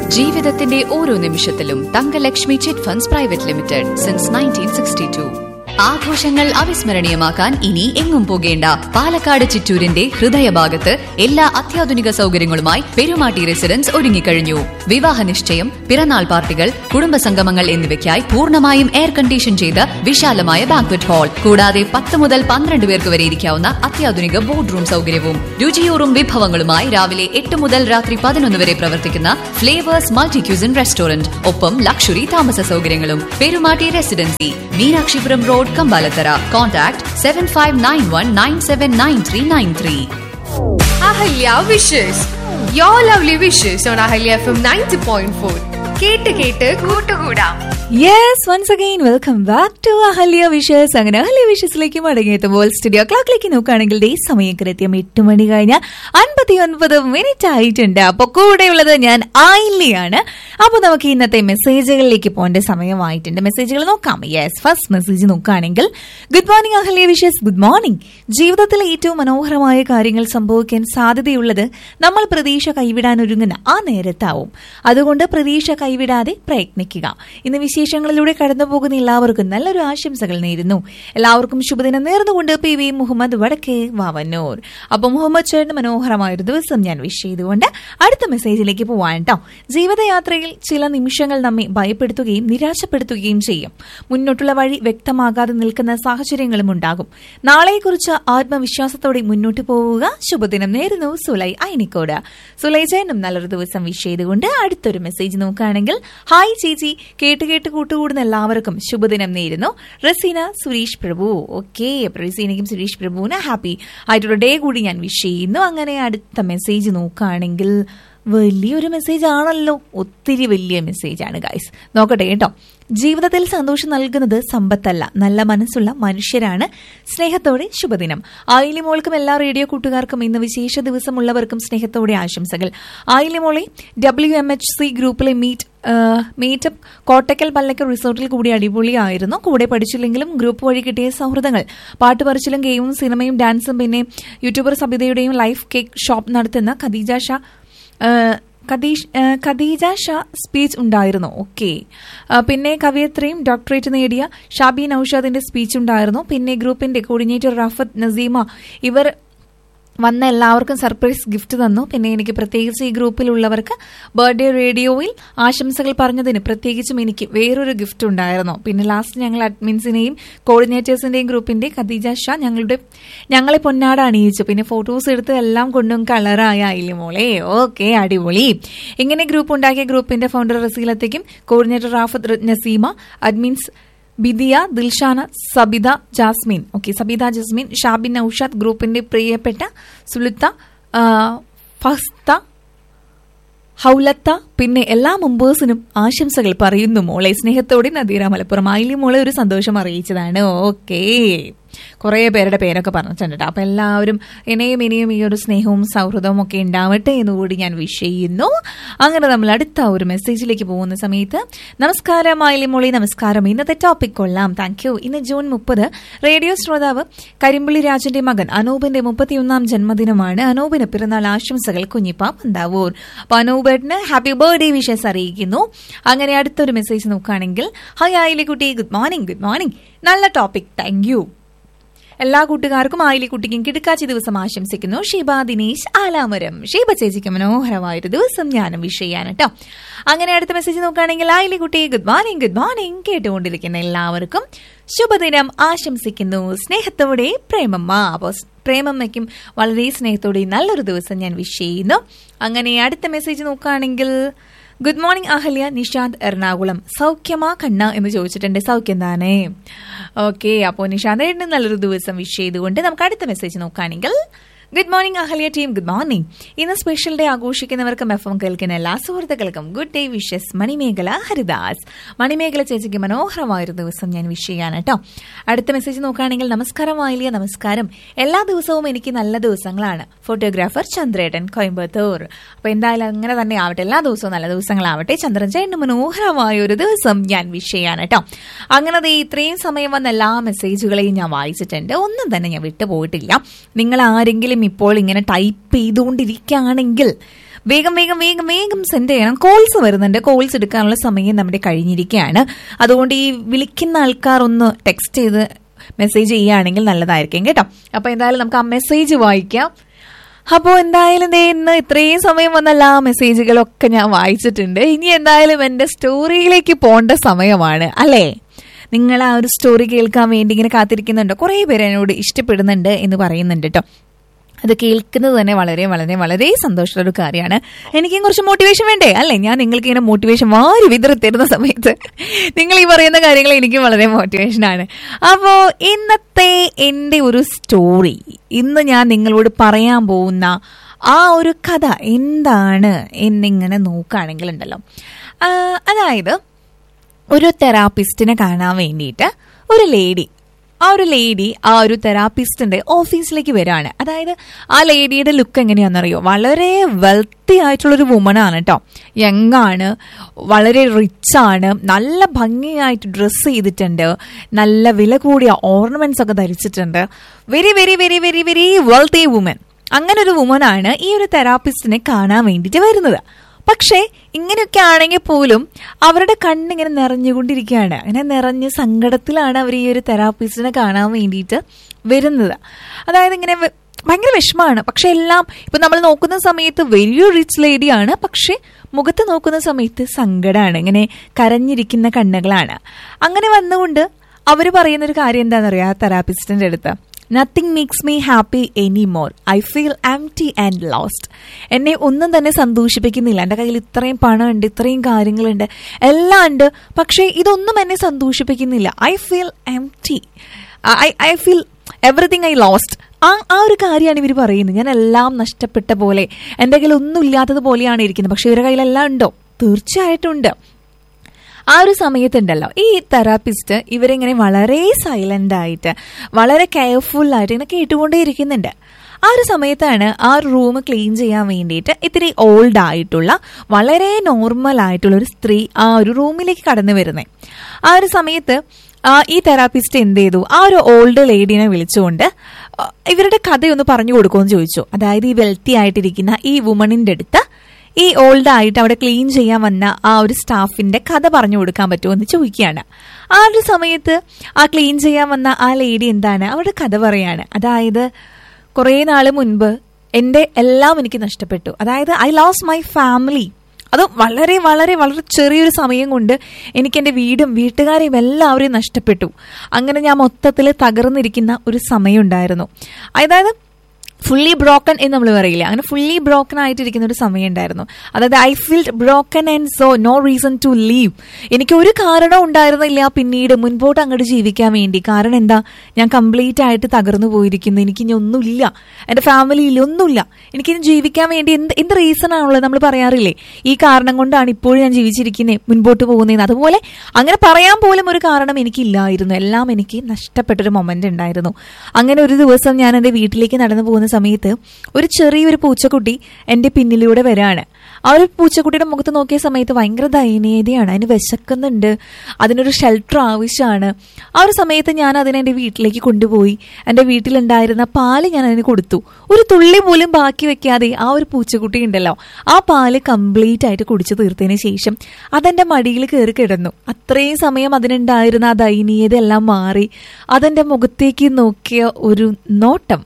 ജീവിതത്തിന്റെ ഓരോ നിമിഷത്തിലും Thangalakshmi chit funds private limited since nineteen sixty two ആഘോഷങ്ങൾ അവിസ്മരണീയമാക്കാൻ ഇനി എങ്ങും പോകേണ്ട പാലക്കാട് ചിറ്റൂരിന്റെ ഹൃദയഭാഗത്ത് എല്ലാ അത്യാധുനിക സൗകര്യങ്ങളുമായി പെരുമാട്ടി റെസിഡൻസ് ഒരുങ്ങിക്കഴിഞ്ഞു വിവാഹ നിശ്ചയം പിറന്നാൾ പാർട്ടികൾ കുടുംബസംഗമങ്ങൾ എന്നിവയ്ക്കായി പൂർണ്ണമായും എയർ കണ്ടീഷൻ ചെയ്ത വിശാലമായ ബാങ്ക്വറ്റ് ഹാൾ കൂടാതെ പത്ത് മുതൽ പന്ത്രണ്ട് പേർക്ക് വരെ ഇരിക്കാവുന്ന അത്യാധുനിക ബോർഡ് റൂം സൗകര്യവും രുചിയൂറും വിഭവങ്ങളുമായി രാവിലെ എട്ട് മുതൽ രാത്രി പതിനൊന്ന് വരെ പ്രവർത്തിക്കുന്ന ഫ്ലേവേഴ്സ് മൾട്ടി ക്യൂസിൻ റെസ്റ്റോറന്റ് ഒപ്പം ലക്ഷറി താമസ സൗകര്യങ്ങളും Perumatty residency Meenakshipuram road Kambalathara contact seven five nine one nine seven nine three nine three Ahalya wishes yo lovely wishes on Ahalya FM ninety point point four കേട്ട് കേട്ട് കൂട്ടുകൂടാം yes once again welcome back to Ahalya wishes അങ്ങനെ Ahalya വിഷസിലേക്ക് മടങ്ങിയെത്തുമ്പോൾ studio ക്ലോക്കിലേക്ക് നോക്കുകയാണെങ്കിൽ ഈ സമയം കൃത്യം എട്ട് മണി കഴിഞ്ഞ അൻപത്തി ഒൻപത് മിനിറ്റ് ആയിട്ടുണ്ട് അപ്പൊ കൂടെയുള്ളത് ഞാൻ ആയില്ലയാണ് അപ്പൊ നമുക്ക് ഇന്നത്തെ മെസ്സേജുകളിലേക്ക് പോകേണ്ട സമയമായിട്ടുണ്ട് മെസ്സേജുകൾ നോക്കാം യെസ് ഫസ്റ്റ് മെസ്സേജ് നോക്കുകയാണെങ്കിൽ good morning Ahalya wishes good morning ജീവിതത്തിലെ ഏറ്റവും മനോഹരമായ കാര്യങ്ങൾ സംഭവിക്കാൻ സാധ്യതയുള്ളത് നമ്മൾ പ്രതീക്ഷ കൈവിടാൻ ഒരുങ്ങുന്ന ആ നേരത്താവും അതുകൊണ്ട് പ്രതീക്ഷ കൈവിടാതെ പ്രയത്നിക്കുക ഇന്ന് വിശേഷങ്ങളിലൂടെ കടന്നു പോകുന്ന എല്ലാവർക്കും നല്ലൊരു ആശംസകൾ നേരുന്നു എല്ലാവർക്കും ശുഭദിനം നേർന്നുകൊണ്ട് പി വി മുഹമ്മദ് വടക്കേ വാവന്നൂർ അപ്പൊ മുഹമ്മദ് ചേട്ടന് മനോഹരമായ ഒരു ദിവസം ഞാൻ വിഷ് ചെയ്തുകൊണ്ട് അടുത്ത മെസ്സേജിലേക്ക് പോവാൻ കേട്ടോ ജീവിതയാത്രയിൽ ചില നിമിഷങ്ങൾ നമ്മെ ഭയപ്പെടുത്തുകയും നിരാശപ്പെടുത്തുകയും ചെയ്യും മുന്നോട്ടുള്ള വഴി വ്യക്തമാകാതെ നിൽക്കുന്ന സാഹചര്യങ്ങളും ഉണ്ടാകും നാളെക്കുറിച്ച് ആത്മവിശ്വാസത്തോടെ മുന്നോട്ട് പോവുക ശുഭദിനം നേരുന്നു സുലൈ അയനിക്കോട് സുലൈ ചേട്ടനും നല്ലൊരു ദിവസം വിഷ് ചെയ്തുകൊണ്ട് അടുത്തൊരു മെസ്സേജ് നോക്കുകയാണെങ്കിൽ ഹായ് ചേച്ചി കേട്ട് കേട്ട് കൂട്ടുകൂടുന്ന എല്ലാവർക്കും ശുഭദിനം നേരുന്നു റസീന സുരേഷ് പ്രഭു ഓക്കെ റസീനയ്ക്കും സുരേഷ് പ്രഭുവിന് ഹാപ്പി ആയിട്ടുള്ള ഡേ കൂടി ഞാൻ വിഷ് ചെയ്യുന്നു അങ്ങനെ അടുത്ത മെസ്സേജ് നോക്കുകയാണെങ്കിൽ വലിയൊരു മെസ്സേജ് ആണല്ലോ ഒത്തിരി വലിയ മെസ്സേജ് ആണ് ഗൈസ് നോക്കട്ടെ കേട്ടോ ജീവിതത്തിൽ സന്തോഷം നൽകുന്നത് സമ്പത്തല്ല നല്ല മനസ്സുള്ള മനുഷ്യരാണ് സ്നേഹത്തോടെ ശുഭദിനം ആയിലിമോൾക്കും എല്ലാ റേഡിയോ കൂട്ടുകാർക്കും ഇന്ന് വിശേഷ ദിവസമുള്ളവർക്കും സ്നേഹത്തോടെ ആശംസകൾ ആയിലിമോളെ ഡബ്ല്യു എം എച്ച് സി ഗ്രൂപ്പിലെ മീറ്റ് മീറ്റപ്പ് കോട്ടക്കൽ പല്ലക്കൽ റിസോർട്ടിൽ കൂടി അടിപൊളിയായിരുന്നു കൂടെ പഠിച്ചില്ലെങ്കിലും ഗ്രൂപ്പ് വഴി കിട്ടിയ സൗഹൃദങ്ങൾ പാട്ട് പറിച്ചിലും ഗെയിമും സിനിമയും ഡാൻസും പിന്നെ യൂട്യൂബർ സബിതയുടെയും ലൈഫ് കേക്ക് ഷോപ്പ് നടത്തുന്ന ഖദീജ ഷാ ഖദീഷ് ഖദീജ ഷാ സ്പീച്ച് ഉണ്ടായിരുന്നു ഓക്കെ പിന്നെ കവിയത്രിയും ഡോക്ടറേറ്റ് നേടിയ ഷാബി നൌഷാദിന്റെ സ്പീച്ച് ഉണ്ടായിരുന്നു പിന്നെ ഗ്രൂപ്പിന്റെ കോർഡിനേറ്റർ റഫത്ത് നസീമ ഇവർ വന്ന എല്ലാവർക്കും സർപ്രൈസ് ഗിഫ്റ്റ് തന്നു പിന്നെ എനിക്ക് പ്രത്യേകിച്ച് ഈ ഗ്രൂപ്പിലുള്ളവർക്ക് ബർത്ത്ഡേ റേഡിയോയിൽ ആശംസകൾ പറഞ്ഞതിന് പ്രത്യേകിച്ചും എനിക്ക് വേറൊരു ഗിഫ്റ്റ് ഉണ്ടായിരുന്നു പിന്നെ ലാസ്റ്റ് ഞങ്ങൾ അഡ്മിൻസിനെയും കോർഡിനേറ്റേഴ്സിന്റെയും ഗ്രൂപ്പിന്റെ ഖദീജ ഷാ ഞങ്ങളുടെ ഞങ്ങളെ പൊന്നാട അണിയിച്ചു പിന്നെ ഫോട്ടോസ് എടുത്ത് എല്ലാം കൊണ്ടും കളറായ ആയില്ലേ മോളെ ഓക്കെ അടിപൊളി ഇങ്ങനെ ഗ്രൂപ്പ് ഉണ്ടാക്കിയ ഗ്രൂപ്പിന്റെ ഫൗണ്ടർ റസീലത്തേക്കും coordinator Rafath Naseema admins Bidiya Dilshana Sabitha Jasmin okay Sabitha Jasmin Shabin Naushad ഗ്രൂപ്പിന്റെ പ്രിയപ്പെട്ട സുലുത്ത ഫസ്ത ഹൗലത്ത പിന്നെ എല്ലാ മെമ്പേഴ്സിനും ആശംസകൾ പറയുന്നു മോളെ സ്നേഹത്തോടെ നദീറ മലപ്പുറം ആയില്ലേ മോളെ ഒരു സന്തോഷം അറിയിച്ചതാണ് ഓക്കേ കുറേ പേരുടെ പേരൊക്കെ പറഞ്ഞിട്ടുണ്ട് അപ്പൊ എല്ലാവരും ഇനിയും ഇനിയും ഈ ഒരു സ്നേഹവും സൗഹൃദവും ഒക്കെ ഉണ്ടാവട്ടെ എന്നുകൂടി ഞാൻ വിഷ് ചെയ്യുന്നു അങ്ങനെ നമ്മൾ അടുത്ത ഒരു മെസ്സേജിലേക്ക് പോകുന്ന സമയത്ത് നമസ്കാരം ആയിലിമോളി നമസ്കാരം ഇന്നത്തെ ടോപ്പിക് കൊള്ളാം താങ്ക് യു ഇന്ന് ജൂൺ മുപ്പത് റേഡിയോ ശ്രോതാവ് കരിമ്പുള്ളി രാജന്റെ മകൻ അനൂപിന്റെ മുപ്പത്തിയൊന്നാം ജന്മദിനമാണ് അനൂപിന് പിറന്നാൾ ആശംസകൾ കുഞ്ഞിപ്പ പന്താവൂർ അപ്പൊ അനൂപേട്ടന് ഹാപ്പി ബർത്ത്ഡേ വിഷസ് അറിയിക്കുന്നു അങ്ങനെ അടുത്തൊരു മെസ്സേജ് നോക്കുകയാണെങ്കിൽ hi Ayilikkutty good morning good morning നല്ല ടോപ്പിക് താങ്ക് യു എല്ലാ കൂട്ടുകാർക്കും ആയിലിക്കുട്ടിക്കും കിടക്കാച്ചി ദിവസം ആശംസിക്കുന്നു ഷീബ ദിനേശ് ആലാമരം ഷീബ ചേച്ചിക്ക് മനോഹരമായൊരു ദിവസം ഞാനും വിഷ് ചെയ്യാൻ കേട്ടോ അങ്ങനെ അടുത്ത മെസ്സേജ് നോക്കുകയാണെങ്കിൽ Ayilikkutty good morning good morning കേട്ടുകൊണ്ടിരിക്കുന്ന എല്ലാവർക്കും ശുഭദിനം ആശംസിക്കുന്നു സ്നേഹത്തോടെ പ്രേമമ്മ അപ്പോൾ പ്രേമമ്മയ്ക്കും വളരെ സ്നേഹത്തോടെ നല്ലൊരു ദിവസം ഞാൻ വിഷ് ചെയ്യുന്നു അങ്ങനെ അടുത്ത മെസ്സേജ് നോക്കുകയാണെങ്കിൽ ഗുഡ് മോർണിംഗ് അഹല്യ നിഷാന്ത് എറണാകുളം സൗഖ്യമാ കണ്ണ എന്ന് ചോദിച്ചിട്ടുണ്ട് സൗഖ്യം താനേ ഓക്കെ അപ്പോൾ നിഷാന്ത് ഏട്ടന് നല്ലൊരു ദിവസം വിഷ് ചെയ്തുകൊണ്ട് നമുക്ക് അടുത്ത മെസ്സേജ് നോക്കുകയാണെങ്കിൽ good morning Ahalya team good morning ഇന്ന് സ്പെഷ്യൽ ഡേ ആഘോഷിക്കുന്നവർക്കും എഫ് എം കേൾക്കുന്ന എല്ലാ സുഹൃത്തുക്കൾക്കും good day wishes Manimekhala Haridas Manimekhala ചേച്ചിക്ക് മനോഹരമായൊരു ദിവസം ഞാൻ വിഷ് ചെയ്യാൻ കേട്ടോ അടുത്ത മെസ്സേജ് നോക്കുകയാണെങ്കിൽ നമസ്കാരം ആയില്യ നമസ്കാരം എല്ലാ ദിവസവും എനിക്ക് നല്ല ദിവസങ്ങളാണ് ഫോട്ടോഗ്രാഫർ ചന്ദ്രേട്ടൻ കോയമ്പത്തൂർ അപ്പൊ എന്തായാലും അങ്ങനെ തന്നെ ആവട്ടെ എല്ലാ ദിവസവും നല്ല ദിവസങ്ങളാവട്ടെ ചന്ദ്രൻ ചേട്ടന് മനോഹരമായ ഒരു ദിവസം ഞാൻ വിഷ് ചെയ്യാൻ കേട്ടോ അങ്ങനെ ദേ ഇത്രയും സമയം വന്ന എല്ലാ മെസ്സേജുകളെയും ഞാൻ വായിച്ചിട്ടുണ്ട് ഒന്നും തന്നെ ഞാൻ വിട്ടുപോയിട്ടില്ല നിങ്ങൾ ആരെങ്കിലും ഇപ്പോൾ ഇങ്ങനെ ടൈപ്പ് ചെയ്തുകൊണ്ടിരിക്കുകയാണെങ്കിൽ വേഗം വേഗം വേഗം വേഗം സെൻഡ് ചെയ്യണം കോൾസ് വരുന്നുണ്ട് കോൾസ് എടുക്കാനുള്ള സമയം നമ്മുടെ കഴിഞ്ഞിരിക്കുകയാണ് അതുകൊണ്ട് ഈ വിളിക്കുന്ന ആൾക്കാർ ഒന്ന് ടെക്സ്റ്റ് ചെയ്ത് മെസ്സേജ് ചെയ്യുകയാണെങ്കിൽ നല്ലതായിരിക്കും കേട്ടോ അപ്പൊ എന്തായാലും നമുക്ക് ആ മെസ്സേജ് വായിക്കാം അപ്പോൾ എന്തായാലും ദേ ഇന്ന് ഇത്രയും സമയം വന്ന എല്ലാ മെസ്സേജുകളൊക്കെ ഞാൻ വായിച്ചിട്ടുണ്ട് ഇനി എന്തായാലും എൻ്റെ സ്റ്റോറിയിലേക്ക് പോകേണ്ട സമയമാണ് അല്ലേ നിങ്ങൾ ആ ഒരു സ്റ്റോറി കേൾക്കാൻ വേണ്ടി ഇങ്ങനെ കാത്തിരിക്കുന്നുണ്ട് കുറേ പേര് എന്നോട് ഇഷ്ടപ്പെടുന്നുണ്ട് എന്ന് പറയുന്നുണ്ട് കേട്ടോ അത് കേൾക്കുന്നത് തന്നെ വളരെ വളരെ വളരെ സന്തോഷമുള്ള ഒരു കാര്യമാണ് എനിക്കും കുറച്ച് മോട്ടിവേഷൻ വേണ്ടേ അല്ലേ ഞാൻ നിങ്ങൾക്ക് ഇങ്ങനെ മോട്ടിവേഷൻ വാരി വിതറി തരുന്ന സമയത്ത് നിങ്ങൾ ഈ പറയുന്ന കാര്യങ്ങൾ എനിക്കും വളരെ മോട്ടിവേഷനാണ് അപ്പോൾ ഇന്നത്തെ എൻ്റെ ഒരു സ്റ്റോറി ഇന്ന് ഞാൻ നിങ്ങളോട് പറയാൻ പോകുന്ന ആ ഒരു കഥ എന്താണ് എന്നിങ്ങനെ നോക്കുകയാണെങ്കിൽ ഉണ്ടല്ലോ ആ, അതായത് ഒരു തെറാപ്പിസ്റ്റിനെ കാണാൻ വേണ്ടിയിട്ട് ഒരു ലേഡി ആ ഒരു ലേഡി ആ ഒരു തെറാപ്പിസ്റ്റിന്റെ ഓഫീസിലേക്ക് വരാണ് അതായത് ആ ലേഡിയുടെ ലുക്ക് എങ്ങനെയാണെന്നറിയോ വളരെ വെൽത്തി ആയിട്ടുള്ളൊരു വുമൺ ആണ് കേട്ടോ യങ് ആണ് വളരെ റിച്ച് ആണ് നല്ല ഭംഗിയായിട്ട് ഡ്രസ്സ് ചെയ്തിട്ടുണ്ട് നല്ല വില കൂടിയ ഓർണമെന്റ്സ് ഒക്കെ ധരിച്ചിട്ടുണ്ട് very very very very very wealthy woman അങ്ങനെ ഒരു വുമനാണ് ഈ ഒരു തെറാപ്പിസ്റ്റിനെ കാണാൻ വേണ്ടിയിട്ട് വരുന്നത് പക്ഷേ ഇങ്ങനെയൊക്കെ ആണെങ്കിൽ പോലും അവരുടെ കണ്ണിങ്ങനെ നിറഞ്ഞുകൊണ്ടിരിക്കുകയാണ് അങ്ങനെ നിറഞ്ഞ് സങ്കടത്തിലാണ് അവർ ഈ ഒരു തെറാപ്പിസ്റ്റിനെ കാണാൻ വേണ്ടിയിട്ട് വരുന്നത് അതായത് ഇങ്ങനെ വെ- ഭയങ്കര വിഷമമാണ് പക്ഷെ എല്ലാം ഇപ്പൊ നമ്മൾ നോക്കുന്ന സമയത്ത് വെരി റിച്ച് ലേഡിയാണ് പക്ഷെ മുഖത്ത് നോക്കുന്ന സമയത്ത് സങ്കടമാണ് ഇങ്ങനെ കരഞ്ഞിരിക്കുന്ന കണ്ണുകളാണ് അങ്ങനെ വന്നുകൊണ്ട് അവർ പറയുന്ന ഒരു കാര്യം എന്താണെന്നറിയാം ആ തെറാപ്പിസ്റ്റിന്റെ അടുത്ത് nothing makes me happy any more I feel ടി ആൻഡ് ലോസ്റ്റ് എന്നെ ഒന്നും തന്നെ സന്തോഷിപ്പിക്കുന്നില്ല എൻ്റെ കയ്യിൽ ഇത്രയും പണമുണ്ട് ഇത്രയും കാര്യങ്ങളുണ്ട് എല്ലാം ഉണ്ട് പക്ഷേ ഇതൊന്നും എന്നെ സന്തോഷിപ്പിക്കുന്നില്ല ഐ ഫീൽ ടി I I feel everything I lost ആ ആ ഒരു കാര്യമാണ് ഇവർ പറയുന്നത് ഞാൻ എല്ലാം നഷ്ടപ്പെട്ട പോലെ എൻ്റെ കയ്യിൽ ഒന്നും ഇല്ലാത്തത് പോലെയാണ് ഇരിക്കുന്നത് പക്ഷെ ഇവരുടെ കയ്യിലെല്ലാം ഉണ്ടോ തീർച്ചയായിട്ടും ഉണ്ട് ആ ഒരു സമയത്തുണ്ടല്ലോ ഈ തെറാപ്പിസ്റ്റ് ഇവരിങ്ങനെ വളരെ സൈലന്റ് ആയിട്ട് വളരെ കെയർഫുൾ ആയിട്ട് ഇങ്ങനെ കേട്ടുകൊണ്ടേ ഇരിക്കുന്നുണ്ട് ആ ഒരു സമയത്താണ് ആ ഒരു റൂം ക്ലീൻ ചെയ്യാൻ വേണ്ടിയിട്ട് ഇത്തിരി ഓൾഡ് ആയിട്ടുള്ള വളരെ നോർമൽ ആയിട്ടുള്ള ഒരു സ്ത്രീ ആ ഒരു റൂമിലേക്ക് കടന്നു വരുന്നത് ആ ഒരു സമയത്ത് ആ, ഈ തെറാപ്പിസ്റ്റ് എന്ത് ചെയ്തു ആ ഒരു ഓൾഡ് ലേഡീനെ വിളിച്ചുകൊണ്ട് ആ, ഇവരുടെ കഥയൊന്ന് പറഞ്ഞു കൊടുക്കുമെന്ന് ചോദിച്ചു അതായത് ഈ വെൽത്തി ആയിട്ടിരിക്കുന്ന ഈ വുമണിന്റെ അടുത്ത് ഈ ഓൾഡ് ആയിട്ട് അവിടെ ക്ലീൻ ചെയ്യാൻ വന്ന ആ ഒരു സ്റ്റാഫിന്റെ കഥ പറഞ്ഞു കൊടുക്കാൻ പറ്റുമോ എന്ന് ചോദിക്കുകയാണ് ആ ഒരു സമയത്ത് ആ ക്ലീൻ ചെയ്യാൻ വന്ന ആ ലേഡി എന്താണ് അവരുടെ കഥ പറയാണ് അതായത് കുറേ നാൾ മുൻപ് എൻ്റെ എല്ലാം എനിക്ക് നഷ്ടപ്പെട്ടു അതായത് ഐ ലോസ് മൈ ഫാമിലി അത് വളരെ വളരെ വളരെ ചെറിയൊരു സമയം കൊണ്ട് എനിക്ക് എൻ്റെ വീടും വീട്ടുകാരെയും എല്ലാവരെയും നഷ്ടപ്പെട്ടു അങ്ങനെ ഞാൻ മൊത്തത്തിൽ തകർന്നിരിക്കുന്ന ഒരു സമയം ഉണ്ടായിരുന്നു അതായത് ഫുള്ളി ബ്രോക്കൺ എന്ന് നമ്മൾ പറയില്ല അങ്ങനെ ഫുള്ളി ബ്രോക്കൺ ആയിട്ടിരിക്കുന്ന ഒരു സമയം ഉണ്ടായിരുന്നു അതായത് I feel broken and so no reason to live എനിക്ക് ഒരു കാരണം ഉണ്ടായിരുന്നില്ല പിന്നീട് മുൻപോട്ട് അങ്ങോട്ട് ജീവിക്കാൻ വേണ്ടി കാരണം എന്താ ഞാൻ കംപ്ലീറ്റ് ആയിട്ട് തകർന്നു പോയിരിക്കുന്നു എനിക്ക് ഇനി ഒന്നുമില്ല എൻ്റെ ഫാമിലിയിൽ ഒന്നുമില്ല എനിക്കിനി ജീവിക്കാൻ വേണ്ടി എന്ത് എന്ത് റീസൺ ആണുള്ളത് നമ്മൾ പറയാറില്ലേ ഈ കാരണം കൊണ്ടാണ് ഇപ്പോഴും ഞാൻ ജീവിച്ചിരിക്കുന്നത് മുൻപോട്ട് പോകുന്നതെന്ന് അതുപോലെ അങ്ങനെ പറയാൻ പോലും ഒരു കാരണം എനിക്കില്ലായിരുന്നു എല്ലാം എനിക്ക് നഷ്ടപ്പെട്ടൊരു മൊമെന്റ് ഉണ്ടായിരുന്നു അങ്ങനെ ഒരു ദിവസം ഞാൻ എൻ്റെ വീട്ടിലേക്ക് നടന്നു പോകുന്ന സമയത്ത് ഒരു ചെറിയൊരു പൂച്ചക്കുട്ടി എൻ്റെ പിന്നിലൂടെ വരാണ് ആ ഒരു പൂച്ചക്കുട്ടിയുടെ മുഖത്ത് നോക്കിയ സമയത്ത് ഭയങ്കര ദയനീയതയാണ് അതിന് വിശക്കുന്നുണ്ട് അതിനൊരു ഷെൽട്ടർ ആവശ്യമാണ് ആ ഒരു സമയത്ത് ഞാൻ അതിനെ എൻ്റെ വീട്ടിലേക്ക് കൊണ്ടുപോയി എൻ്റെ വീട്ടിലുണ്ടായിരുന്ന പാല് ഞാൻ അതിന് കൊടുത്തു ഒരു തുള്ളി പോലും ബാക്കി വെക്കാതെ ആ ഒരു പൂച്ചക്കുട്ടി ഉണ്ടല്ലോ ആ പാല് കംപ്ലീറ്റ് ആയിട്ട് കുടിച്ചു തീർത്തതിന് ശേഷം അതെൻ്റെ മടിയിൽ കയറി കിടന്നു അത്രയും സമയം അതിനുണ്ടായിരുന്ന ആ ദയനീയത എല്ലാം മാറി അതെൻ്റെ മുഖത്തേക്ക് നോക്കിയ ഒരു നോട്ടം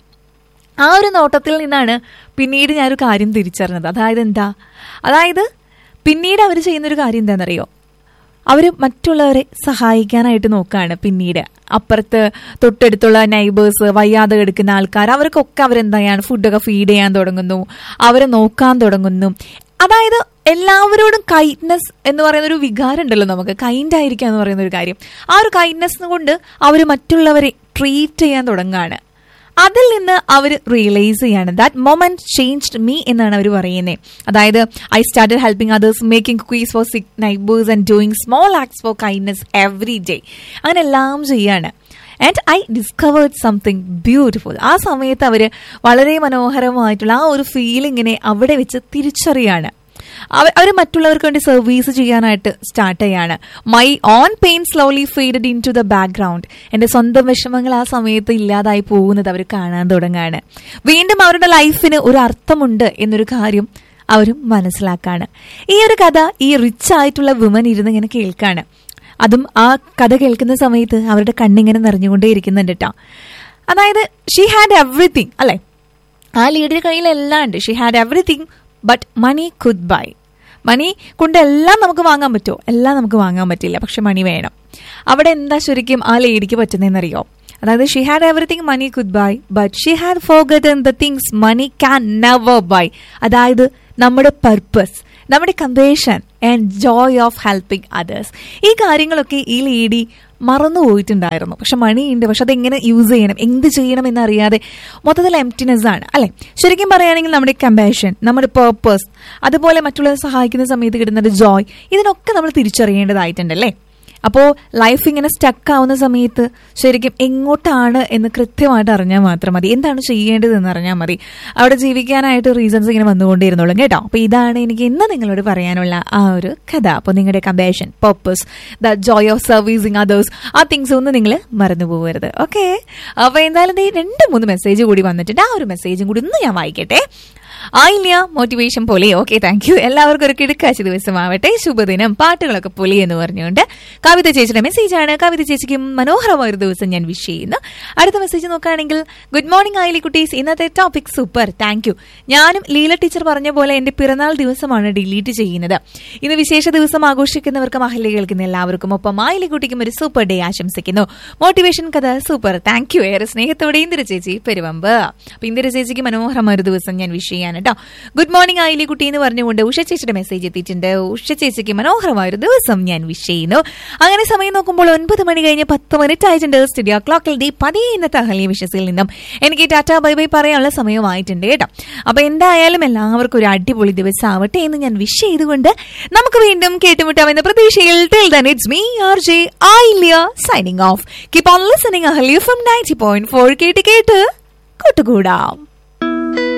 ആ ഒരു നോട്ടത്തിൽ നിന്നാണ് പിന്നീട് ഞാനൊരു കാര്യം തിരിച്ചറിഞ്ഞത് അതായത് എന്താ അതായത് പിന്നീട് അവർ ചെയ്യുന്നൊരു കാര്യം എന്താണെന്നറിയോ അവർ മറ്റുള്ളവരെ സഹായിക്കാനായിട്ട് നോക്കുകയാണ് പിന്നീട് അപ്പുറത്ത് തൊട്ടടുത്തുള്ള നൈബേഴ്സ് വയ്യാതെ കിടക്കുന്ന ആൾക്കാർ അവർക്കൊക്കെ അവരെന്താണ് ഫുഡൊക്കെ ഫീഡ് ചെയ്യാൻ തുടങ്ങുന്നു അവരെ നോക്കാൻ തുടങ്ങുന്നു അതായത് എല്ലാവരോടും കൈൻഡ്നെസ് എന്ന് പറയുന്ന ഒരു വികാരം ഉണ്ടല്ലോ നമുക്ക് കൈൻഡ് ആയിരിക്കുക എന്ന് പറയുന്ന ഒരു കാര്യം ആ ഒരു കൈൻഡ്നെസ് കൊണ്ട് അവർ മറ്റുള്ളവരെ ട്രീറ്റ് ചെയ്യാൻ തുടങ്ങുകയാണ് അതിൽ നിന്ന് അവർ റിയലൈസ് ചെയ്യാണ് ദാറ്റ് മൊമെന്റ് ചേഞ്ച്ഡ് മീ എന്നാണ് അവർ പറയുന്നത് അതായത് I started helping others making cookies for sick neighbours and doing small acts for kindness every day അങ്ങനെ എല്ലാം ചെയ്യാണ് and I discovered something beautiful ആ സമയത്ത് അവർ വളരെ മനോഹരമായിട്ടുള്ള ആ ഒരു ഫീലിങ്ങിനെ അവിടെ വെച്ച് തിരിച്ചറിയാണ് അവർ മറ്റുള്ളവർക്ക് വേണ്ടി സർവീസ് ചെയ്യാനായിട്ട് സ്റ്റാർട്ട് ചെയ്യാണ് my own pain slowly faded into the background എന്റെ സ്വന്തം വിഷമങ്ങൾ ആ സമയത്ത് ഇല്ലാതായി പോകുന്നത് അവർ കാണാൻ തുടങ്ങാണ് വീണ്ടും അവരുടെ ലൈഫിന് ഒരു അർത്ഥമുണ്ട് എന്നൊരു കാര്യം അവരും മനസ്സിലാക്കാണ് ഈ ഒരു കഥ ഈ റിച്ച് ആയിട്ടുള്ള വുമൻ ഇരുന്ന് ഇങ്ങനെ കേൾക്കാണ് അതും ആ കഥ കേൾക്കുന്ന സമയത്ത് അവരുടെ കണ്ണിങ്ങനെ നിറഞ്ഞുകൊണ്ടേ ഇരിക്കുന്നുണ്ട് കേട്ടോ അതായത് ഷീ ഹാഡ് എവറിത്തിങ് അല്ലെ ആ ലീഡിയുടെ കയ്യിൽ എല്ലാം ഉണ്ട് she had everything but money could buy money കൊണ്ട് എല്ലാം നമുക്ക് വാങ്ങാൻ പറ്റുമോ എല്ലാം നമുക്ക് വാങ്ങാൻ പറ്റില്ല പക്ഷെ മണി വേണം അവിടെ എന്താ ശരിക്കും ആ ലേഡിക്ക് പറ്റുന്നതെന്നറിയോ അതായത് she had everything money could buy but she had forgotten the things money can never buy അതായത് നമ്മുടെ പർപ്പസ് നമ്മുടെ compassion and joy of helping others ഈ കാര്യങ്ങളൊക്കെ ഈ ലേഡി മറന്നു പോയിട്ടുണ്ടായിരുന്നു പക്ഷെ മണിയുണ്ട് പക്ഷെ അതെങ്ങനെ യൂസ് ചെയ്യണം എന്ത് ചെയ്യണം എന്നറിയാതെ മൊത്തത്തിൽ എംറ്റിനെസ് ആണ് അല്ലെ ശരിക്കും പറയുകയാണെങ്കിൽ നമ്മുടെ കമ്പാഷൻ നമ്മുടെ പേർപ്പസ് അതുപോലെ മറ്റുള്ളവരെ സഹായിക്കുന്ന സമയത്ത് കിട്ടുന്ന ജോയ് ഇതിനൊക്കെ നമ്മൾ തിരിച്ചറിയേണ്ടതായിട്ടുണ്ടല്ലേ അപ്പോൾ ലൈഫ് ഇങ്ങനെ സ്റ്റക്ക് ആവുന്ന സമയത്ത് ശരിക്കും എങ്ങോട്ടാണ് എന്ന് കൃത്യമായിട്ട് അറിഞ്ഞാൽ മാത്രം മതി എന്താണ് ചെയ്യേണ്ടതെന്ന് അറിഞ്ഞാൽ മതി അവിടെ ജീവിക്കാനായിട്ട് റീസൺസ് ഇങ്ങനെ വന്നുകൊണ്ടിരുന്നോളും കേട്ടോ അപ്പോൾ ഇതാണ് എനിക്ക് ഇന്ന് നിങ്ങളോട് പറയാനുള്ള ആ ഒരു കഥ അപ്പോൾ നിങ്ങളുടെ compassion purpose the joy of servicing others ആ തിങ്സ് ഒന്നും നിങ്ങൾ മറന്നു പോകരുത് ഓക്കെ അപ്പോൾ എന്തായാലും ദേ രണ്ട് മൂന്ന് മെസ്സേജ് കൂടി വന്നിട്ടുണ്ട് ആ ഒരു മെസ്സേജും കൂടി ഇന്ന് ഞാൻ വായിക്കട്ടെ ആയില്ല മോട്ടിവേഷൻ പോലെ ഓക്കെ താങ്ക് യു എല്ലാവർക്കും ഒരു കിടക്കാച്ച ദിവസമാവട്ടെ ശുഭദിനം പാട്ടുകളൊക്കെ പൊലി എന്ന് പറഞ്ഞുകൊണ്ട് കവിത ചേച്ചിയുടെ മെസ്സേജാണ് കവിത ചേച്ചിക്കും മനോഹരമായ ഒരു ദിവസം ഞാൻ വിഷ് ചെയ്യുന്നു അടുത്ത മെസ്സേജ് നോക്കുകയാണെങ്കിൽ ഗുഡ് മോർണിംഗ് ആയിലി കുട്ടീസ് ഇന്നത്തെ ടോപ്പിക് സൂപ്പർ താങ്ക് യു ഞാനും ലീല ടീച്ചർ പറഞ്ഞ പോലെ എന്റെ പിറന്നാൾ ദിവസമാണ് ഡിലീറ്റ് ചെയ്യുന്നത് ഇന്ന് വിശേഷ ദിവസം ആഘോഷിക്കുന്നവർക്കും അഹല്യ കേൾക്കുന്ന എല്ലാവർക്കും ഒപ്പം ആയിലി കുട്ടിക്കും ഒരു സൂപ്പർ ഡേ ആശംസിക്കുന്നു മോട്ടിവേഷൻ കഥ സൂപ്പർ താങ്ക് യു ഏറെ സ്നേഹത്തോടെ ഇന്ദിര ചേച്ചി പെരുവമ്പ് അപ്പൊ ഇന്ദിര ചേച്ചിക്ക് മനോഹരമായ ഒരു ദിവസം ഞാൻ വിഷ് ചെയ്യാൻ കേട്ടോ ഗുഡ് മോർണിംഗ് ആയിലി കുട്ടി എന്ന് പറഞ്ഞുകൊണ്ട് ഉഷ ചേച്ചിയുടെ മെസ്സേജ് എത്തിയിട്ടുണ്ട് ഉഷ ചേച്ചിക്ക് മനോഹരമായ ഒരു ദിവസം ഞാൻ വിഷ് ചെയ്യുന്നു അങ്ങനെ സമയം നോക്കുമ്പോൾ ഒൻപത് മണി കഴിഞ്ഞ് പത്ത് മിനിറ്റ് ആയിട്ടുണ്ട് സ്റ്റുഡിയോ ക്ലോക്കിൽ ഡി പതിയെ ഇന്നത്തെ അഹല്യ വിശ്വസിൽ നിന്നും എനിക്ക് ടാറ്റ ബൈ ബൈ പറയാനുള്ള സമയമായിട്ടുണ്ട് കേട്ടോ അപ്പൊ എന്തായാലും എല്ലാവർക്കും ഒരു അടിപൊളി ദിവസം ആവട്ടെ എന്ന് ഞാൻ വിഷ് ചെയ്തുകൊണ്ട് നമുക്ക് വീണ്ടും കേട്ടുമുട്ടാമെന്ന പ്രതീക്ഷയിൽ till then it's me R J Ayilya signing off keep on listening Ahalya from ninety point four കേട്ട് കേട്ട് കൂട്ടുകൂടാം